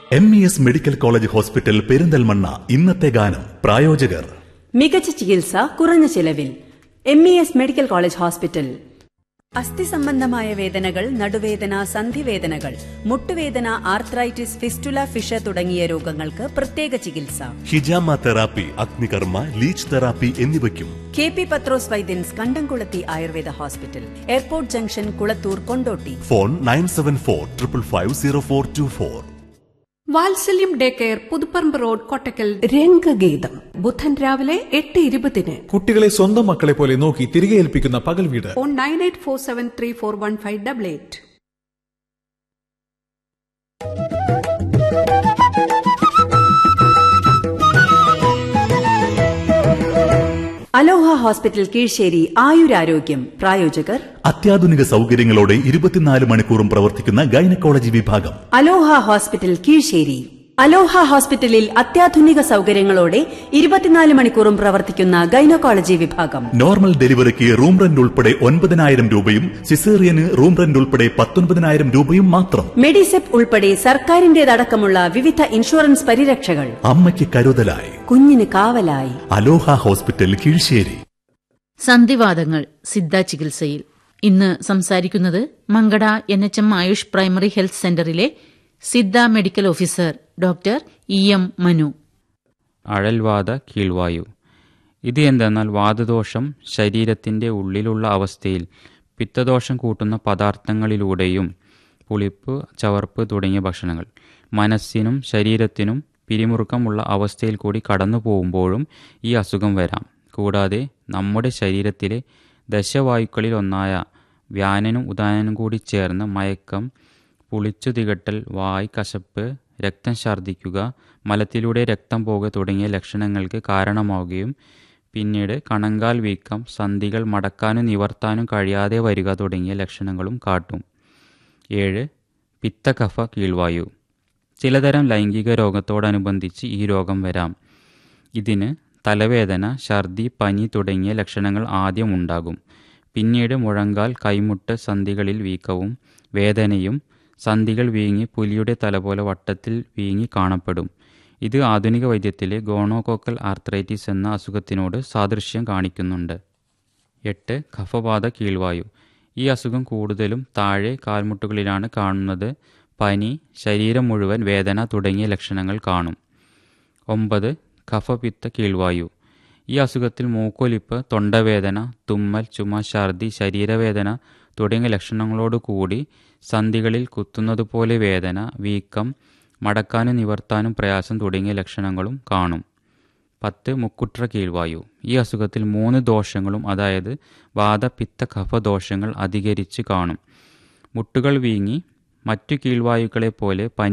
M E S medical college hospital Perinthalmanna ഇന്നത്തെ ഗാനം പ്രായോജകർ മികച്ച ചികിത്സ കുറഞ്ഞ ചിലവിൽ M E S medical college hospital അസ്ഥി സംബന്ധമായ വേദനകൾ നടുവേദന സന്ധിവേദനകൾ മുട്ടുവേദന ആർത്രൈറ്റിസ് ഫിസ്റ്റുല ഫിഷ തുടങ്ങിയ രോഗങ്ങൾക്ക് പ്രത്യേക ചികിത്സ ഹിജാമ തെറാപ്പി അഗ്നികർമ്മ ലീച്ച് തെറാപ്പി എന്നിവയ്ക്കും കെ പി പത്രോസ് വൈദ്യൻസ് Kandamkulathi Ayurveda hospital airport junction Kulathur Kondotty phone nine seven four triple five zero four two four Vatsalyam day care Puthuparamba road Kottakkal രംഗഗീതം ബുധൻ രാവിലെ എട്ട് ഇരുപതിന് കുട്ടികളെ സ്വന്തം മക്കളെ പോലെ നോക്കി തിരികെ ഏൽപ്പിക്കുന്ന പകൽ വീട് phone nine eight four seven three four one five double eight Aloha hospital Keezhissery ആയുരാരോഗ്യം പ്രായോജകർ അത്യാധുനിക സൗകര്യങ്ങളോടെ ഇരുപത്തിനാല് മണിക്കൂറും പ്രവർത്തിക്കുന്ന ഗൈനക്കോളജി വിഭാഗം അലോഹ ഹോസ്പിറ്റൽ കീഴ്ശ്ശേരി അലോഹ ഹോസ്പിറ്റലിൽ അത്യാധുനിക സൗകര്യങ്ങളോടെ ഇരുപത്തിനാല് മണിക്കൂറും പ്രവർത്തിക്കുന്ന ഗൈനക്കോളജി വിഭാഗം നോർമൽ ഡെലിവറിക്ക് റൂം റെന്റ് ഉൾപ്പെടെ ഒൻപതിനായിരം രൂപയും സിസേറിയന് റൂം റെന്റ് ഉൾപ്പെടെ പത്തൊൻപതിനായിരം രൂപയും മാത്രം മെഡിസെപ്പ് ഉൾപ്പെടെ സർക്കാരിന്റേതടക്കമുള്ള വിവിധ ഇൻഷുറൻസ് പരിരക്ഷകൾ അമ്മയ്ക്ക് കരുതലായി കുഞ്ഞിന് കാവലായി അലോഹ ഹോസ്പിറ്റൽ കീഴ്ശ്ശേരി സന്ധിവാദങ്ങൾ സിദ്ധ ചികിത്സയിൽ ഇന്ന് സംസാരിക്കുന്നത് Mankada N H M Ayush primary health സെന്ററിലെ Siddha medical officer doctor E M Manu അഴൽവാത കീഴ്വായു ഇത് എന്തെന്നാൽ വാതദോഷം ശരീരത്തിൻ്റെ ഉള്ളിലുള്ള അവസ്ഥയിൽ പിത്തദോഷം കൂട്ടുന്ന പദാർത്ഥങ്ങളിലൂടെയും പുളിപ്പ് ചവർപ്പ് തുടങ്ങിയ ഭക്ഷണങ്ങൾ മനസ്സിനും ശരീരത്തിനും പിരിമുറുക്കമുള്ള അവസ്ഥയിൽ കൂടി കടന്നു പോകുമ്പോഴും ഈ അസുഖം വരാം കൂടാതെ നമ്മുടെ ശരീരത്തിലെ ദശവായുക്കളിൽ ഒന്നായ വ്യാനനും ഉദാനനും കൂടി ചേർന്ന് മയക്കം പുളിച്ചു തികട്ടൽ വായ് കശപ്പ് രക്തം ഛർദ്ദിക്കുക മലത്തിലൂടെ രക്തം പോകുക തുടങ്ങിയ ലക്ഷണങ്ങൾക്ക് കാരണമാവുകയും പിന്നീട് കണങ്കാൽ വീക്കം സന്ധികൾ മടക്കാനും നിവർത്താനും കഴിയാതെ വരിക തുടങ്ങിയ ലക്ഷണങ്ങളും കാട്ടും ഏഴ് പിത്തകഫ കീഴ്വായു ചിലതരം ലൈംഗിക രോഗത്തോടനുബന്ധിച്ച് ഈ രോഗം വരാം ഇതിന് തലവേദന ഛർദി പനി തുടങ്ങിയ ലക്ഷണങ്ങൾ ആദ്യം ഉണ്ടാകും പിന്നീട് മുഴങ്കാൽ കൈമുട്ട് സന്ധികളിൽ വീക്കവും വേദനയും സന്ധികൾ വീങ്ങി പുലിയുടെ തല പോലെ വട്ടത്തിൽ വീങ്ങി കാണപ്പെടും ഇത് ആധുനിക വൈദ്യത്തിലെ ഗോണോകോക്കൽ ആർത്രൈറ്റിസ് എന്ന അസുഖത്തിനോട് സാദൃശ്യം കാണിക്കുന്നുണ്ട് എട്ട് കഫബാധ കീഴ്വായു ഈ അസുഖം കൂടുതലും താഴെ കാൽമുട്ടുകളിലാണ് കാണുന്നത് പനി ശരീരം മുഴുവൻ വേദന തുടങ്ങിയ ലക്ഷണങ്ങൾ കാണും ഒമ്പത് കഫപിത്ത കീഴ്വായു ഈ അസുഖത്തിൽ മൂക്കൊലിപ്പ് തൊണ്ടവേദന തുമ്മൽ ചുമ ഛർദി ശരീരവേദന തുടങ്ങിയ ലക്ഷണങ്ങളോട് കൂടി സന്ധികളിൽ കുത്തുന്നതുപോലെ വേദന വീക്കം മടക്കാനും നിവർത്താനും പ്രയാസം തുടങ്ങിയ ലക്ഷണങ്ങളും കാണും പത്ത് മുക്കുട്ര കീഴ്വായു ഈ അസുഖത്തിൽ മൂന്ന് ദോഷങ്ങളും അതായത് വാത പിത്ത കഫ ദോഷങ്ങൾ അധികരിച്ച് കാണും മുട്ടുകൾ വീങ്ങി മറ്റു കീഴ്വായുക്കളെ പോലെ പനി